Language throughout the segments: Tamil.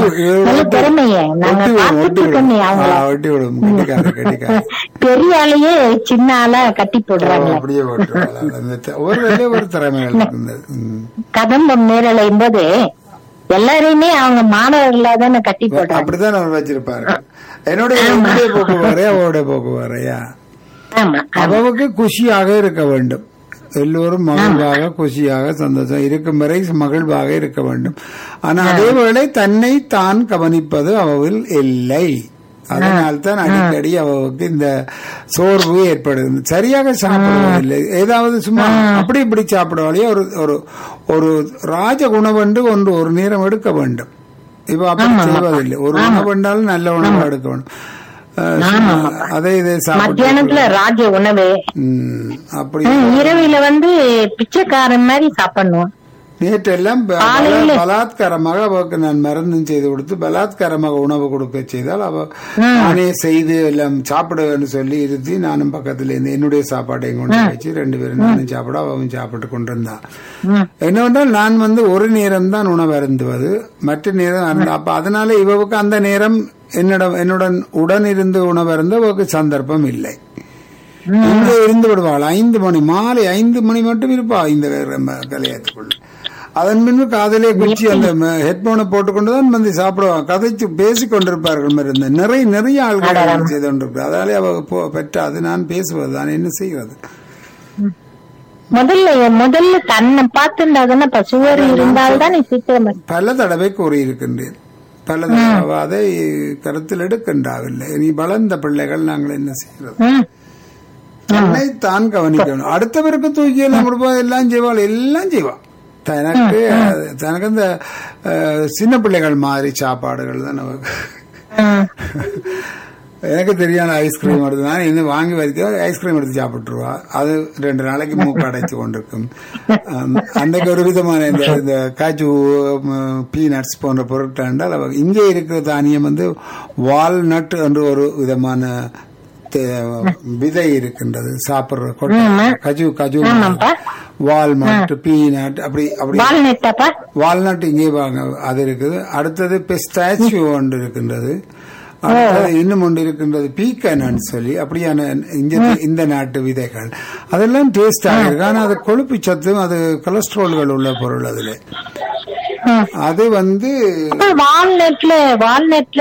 நல்ல திறமைய நாங்க ஒட்டி விடும் ஒட்டி பார்த்துட்டு இருக்கோமே விடும் அவங்கள ஆ, ஒட்டி விடும் கெட்டிக்கார கெட்டிக்கார பெரிய ஆளையே சின்ன ஆளா கட்டி போடுறாங்க அப்படியே போட்டுருவாங்க அந்த த- ஒரு வேலையே ஒரு திறமைகள் இருந்தது ம். கதம்பம் நேரலையும் போது எல்லாரையுமே அவங்க மாணவர்களா தானே கட்டி போடுறாங்க அப்படித்தான் அவர் வச்சிருப்பாரு என்னுடைய என்னுடைய போக்கு வேறையா அவருடைய போக்கு வேறையா ஆமா அவவுக்கு குஷியாக இருக்க வேண்டும் எல்லோரும் மகிழ்வாக குஷியாக சந்தோஷம் இருக்கும் வரை மகிழ்வாக இருக்க வேண்டும் ஆனா அதேவேளை தன்னை தான் கவனிப்பது அவவில் இல்லை அதனால்தான் அடிக்கடி அவவுக்கு இந்த சோர்வு ஏற்படுது சரியாக சாப்பிடுவதில்லை ஏதாவது சும்மா அப்படி இப்படி சாப்பிடுவாலே ஒரு ஒரு ஒரு ராஜ உணவென்று ஒன்று ஒரு நேரம் எடுக்க வேண்டும் இப்ப அப்படி செய்வதில்லை ஒரு உணவு என்றாலும் நல்ல உணவு எடுக்க வேண்டும் அஹ், சும்மா அதை இதை சாப்பிட்டு மத்தியானத்துல ராஜ உணவு ம், அப்படி ஹம், இரவில வந்து பிச்சைக்காரன் மாதிரி சாப்பிடணும் நேற்றெல்லாம் ப- காலையில- பல- பலாத்காரமாக அவருக்கு நான் மருந்தும் செய்து கொடுத்து பலாத்காரமாக உணவு கொடுக்க செய்தால் அவ நானே செய்து எல்லாம் சாப்பிடுவேன்னு சொல்லி இருத்தி நானும் பக்கத்துல இருந்து என்னுடைய சாப்பாட்டையும் கொண்டு வச்சு ரெண்டு பேரும் நானும் சாப்பிட அவன் சாப்பிட்டு கொண்டிருந்தான் ம். என்னவென்றால் நான் வந்து ஒரு நேரம் தான் உணவு அருந்துவது மற்ற நேரம் அருந்த அப்ப அதனால இவவுக்கு அந்த நேரம் என்னிடம் என்னுடன் உடன் இருந்து உணவு அருந்த அவருக்கு சந்தர்ப்பம் இல்லை இங்கே இருந்து விடுவாள் ஐந்து மணி மாலை ஐந்து மணி மட்டும் இருப்பா இந்த கலையத்துக்குள்ள அதன் பின்பு காதலே குச்சி அந்த ஹெட்போனை போட்டுக்கொண்டு தான் வந்து சாப்பிடுவாங்க கதைச்சு பேசிக் கொண்டிருப்பார்கள் மாதிரி இருந்த நிறைய நிறைய ஆள்கள் செய்து கொண்டிருப்பார் அதனாலே அவ போ- பெற்றாது நான் பேசுவது தான் என்ன செய்வது முதல்ல முதல்ல தன்னை பார்த்துட்டா தானே பசுவர் இருந்தால்தான் சீக்கிரம் பல தடவை கூறியிருக்கின்றேன் பல தடவை அதை கருத்தில் எடுக்கின்றாவில்லை நீ வளர்ந்த பிள்ளைகள் நாங்கள் என்ன செய்கிறது ம். தன்னை தான் கவனிக்கணும் அடுத்தவருக்கு தூக்கி எல்லாம் கொடுப்போம் எல்லாம் செய்வாள் எல்லாம் செய்வாள் தனக்கு தனக்கு இந்த அஹ், சின்ன பிள்ளைகள் மாதிரி சாப்பாடுகள் தான் நமக்கு ம். எனக்கு தெரியாத ஐஸ்கிரீம் எடுத்து நான் இன்னும் வாங்கி வைக்க ஐஸ்கிரீம் எடுத்து சாப்பிட்டுருவா அது ரெண்டு நாளைக்கு மூக்கு அடைச்சு கொண்டிருக்கும் அம், அன்னைக்கு ஒரு விதமான இந்த இந்த காஜு பீனட்ஸ் போன்ற பொருட்கள் என்றால் அவ இங்கே இருக்கிற தானியம் வந்து வால்நட் என்று ஒரு விதமான தே- விதை இருக்கின்றது சாப்பிடுற கொட்டை கஜு கஜு ஆமாப்பா. வால்நட் பீனட் அப்படி அப்படி வால்நட்டாப்பா வால்நட் இங்கே வாங்க அது இருக்குது அடுத்தது பிஸ்டாச்சியோ ஒன்று இருக்கின்றது அடுத்தது இன்னும் ஒன்று இருக்கின்றது பீக்கன்னு சொல்லி அப்படியான இந்த இந்த நாட்டு விதைகள் அதெல்லாம் டேஸ்டாக இருக்கு ஆனா அது கொழுப்பு சத்தும் அது கொலஸ்ட்ரால்கள் உள்ள பொருள் அதுல ம். அது வந்து அப்ப வால்நட்ல வால்நட்ல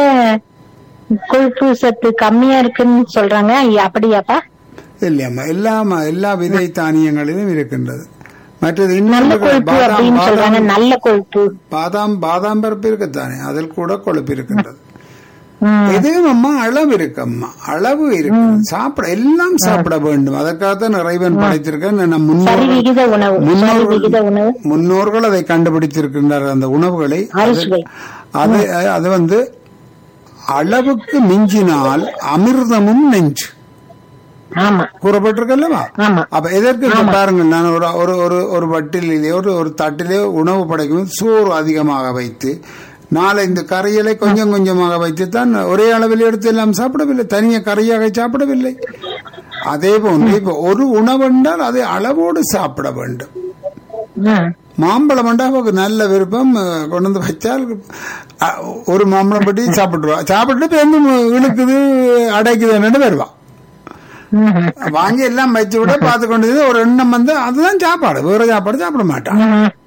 கொழுப்பு சத்து கம்மியா இருக்குன்னு சொல்றாங்க ஐயா, அப்படியாப்பா இல்லையம்மா எல்லா ம- எல்லா விதை தானியங்களிலும் இருக்கின்றது மற்றது இன்னும் நல்ல இருக்கு. கொழுப்பு பாதாம் அப்படின்னு சொல்றாங்க பாதாம் நல்ல கொழுப்பு பாதாம் பாதாம் பருப்பு இருக்குத்தானே அதில் கூட கொழுப்பு இருக்கின்றது ம். எதுவும் அம்மா அளவு இருக்கு அம்மா அளவு இருக்கு சாப்பிட எல்லாம் சாப்பிட வேண்டும் அதற்காகத்தான் இறைவன் படைத்திருக்கேன் நம் முன்னோர்கள் சரிவிகித உணவு சரிவிகித உணவு முன்னோர்கள் அதை கண்டுபிடித்திருக்கின்றார் அந்த உணவுகளை அறுசுவை அது அது வந்து அளவுக்கு மிஞ்சினால் அமிர்தமும் நெஞ்சு ஆமா கூறப்பட்டிருக்கல்லவா ஆமா அப்ப எதற்கு இப்ப பாருங்க நான் ஒரு ஒரு ஒரு ஒரு வட்டிலே ஒரு ஒரு தட்டிலே உணவு படைக்கும் சோறு அதிகமாக வைத்து நாளை இந்த கரையலை கொஞ்சம் கொஞ்சமாக வைத்து தான் ஒரே அளவில் எடுத்து எல்லாம் சாப்பிடவில்லை தனியாக கரையாக சாப்பிடவில்லை அதே போன்று இப்ப ஒரு உணவு என்றால் அதை அளவோடு சாப்பிட வேண்டும் ம். மாம்பழம் என்றால் அவருக்கு நல்ல விருப்பம் அஹ், கொண்டு வந்து வச்சால் அஹ், ஒரு மாம்பழம் பட்டி சாப்பிட்டுருவா சாப்பிட்டு பேருந்து இழுக்குது அடைக்குதுன்னு வருவா ம். வாங்கி எல்லாம் வச்சு விட பார்த்து கொண்டு இருந்து ஒரு எண்ணம் வந்து அதுதான் சாப்பாடு வேற சாப்பாடு சாப்பிட மாட்டான்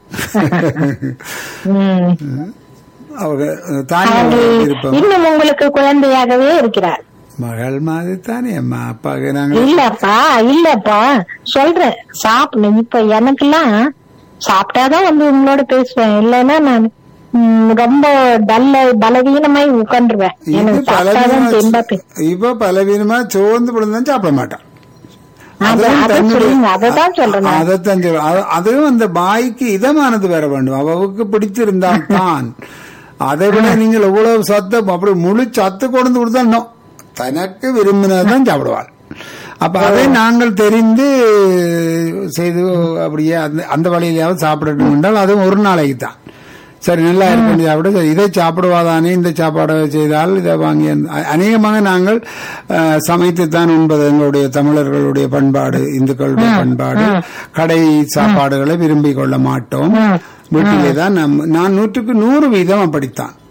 ம். அவங்க தானிய அவரு விருப்பம் இன்னும் உங்களுக்கு குழந்தையாகவே இருக்கிறார் மகள் மாதிரி தானே அம்மா அப்பாவுக்கு நாங்க இல்லப்பா இல்லப்பா சொல்றேன் சாப்பிடணும் இப்ப எனக்கெல்லாம் சாப்பிட்டாதான் வந்து உங்களோட பேசுவேன் இல்லைன்னா நான் ம், ரொம்ப டல்ல பலவீனமாய் உட்காந்துருவேன் இது எனக்கு சாப்பிட்டாதான் தெம்பா பே- பலவீனமா இப்ப பலவீனமா சோர்ந்து விழுந்தான் சாப்பிட மாட்டான் அது- அதுவும் அதான் தன்னுடைய- சொல்லுங்க அததான் சொல்றேன் நான். அதைத்தான் சொல்றேன். அது- அதுவும் அந்த பாய்க்கு இதமானது வர வேண்டும் அவவுக்கு பிடிச்சிருந்தால் தான் அதை விட நீங்கள் எவ்வளவு சத்தம் அப்படி முழு சத்து கொண்டு கொடுத்தா தனக்கு விரும்பினதான் சாப்பிடுவாள் அப்ப அதை நாங்கள் தெரிந்து செய்து அப்படியே அந்த அந்த வழியிலாவது சாப்பிடணும் என்றால் அதுவும் ஒரு நாளைக்கு தான் சரி நல்லா இருக்கு சாப்பிட சரி இதை சாப்பிடுவாதானே இந்த சாப்பாடை செய்தால் இதை வாங்கி அந்த- அ- அநேகமாக நாங்கள் அஹ், சமைத்துத்தான் உண்பது எங்களுடைய தமிழர்களுடைய பண்பாடு இந்துக்களுடைய பண்பாடு கடை சாப்பாடுகளை விரும்பிக் கொள்ள மாட்டோம் வீட்டிலே தான் நம் நான் நூற்றுக்கு நூறு வீதம் அப்படித்தான்